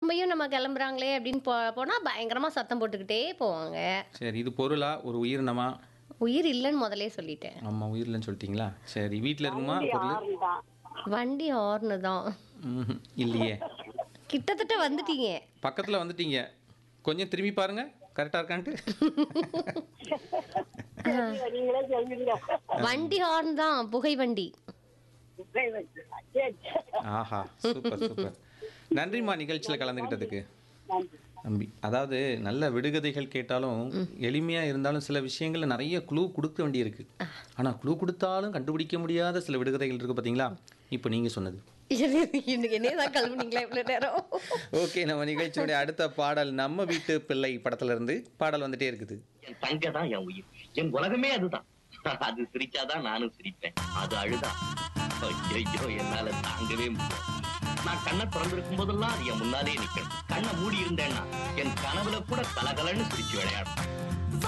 திரும்பியும் நம்ம கிளம்புறாங்களே அப்படின்னு போ போனால் பயங்கரமாக சத்தம் போட்டுக்கிட்டே போவாங்க சரி இது பொருளா ஒரு உயிரினமா உயிர் இல்லைன்னு முதலே சொல்லிட்டேன் ஆமா உயிரில்லைன்னு சொல்லிட்டீங்களா சரி வீட்டில் இருக்குமா பொருள் ஆறுதான் வண்டி ஹார்னு தான் ம்ஹும். இல்லையே கிட்டத்தட்ட வந்துட்டீங்க பக்கத்தில் வந்துட்டீங்க கொஞ்சம் திரும்பி பாருங்க கரெக்டாக இருக்கான்ட்டு நீங்களே சொல்லுங்க வண்டி ஹார்ன் தான் புகை வண்டி சரி, சரி. ஆஹா சூப்பர் சூப்பர் நன்றிம்மா நிகழ்ச்சியில் கலந்துக்கிட்டதுக்கு நன்றி நம்பி அதாவது நல்ல விடுகதைகள் கேட்டாலும் எளிமையாக இருந்தாலும் சில விஷயங்கள்ல நிறைய குழு கொடுக்க வேண்டியிருக்கு ஆனால் குழு கொடுத்தாலும் கண்டுபிடிக்க முடியாத சில விடுகதைகள் இருக்கு பார்த்தீங்களா இப்போ நீங்கள் சொன்னது இன்னைக்கு என்ன தான் கிளம்புனீங்களா இவ்வளோ நேரம் ஓகே நம்ம நிகழ்ச்சியுடைய அடுத்த பாடல் நம்ம வீட்டு பிள்ளை படத்துல இருந்து பாடல் வந்துட்டே இருக்குது என் தங்க தான் என் உயிர் என் உலகமே அதுதான் அது சிரிச்சாதான் நானும் சிரிப்பேன் அது அழுதா ஐயோ என்னால தாங்கவே முடியல நான் கண்ணை திறந்திருக்கும் போதெல்லாம் அது என் முன்னாலே நிக்கணும் கண்ணை மூடி இருந்தேன்னா என் கனவுல கூட கலகலன்னு சிரிச்சு விளையாடும்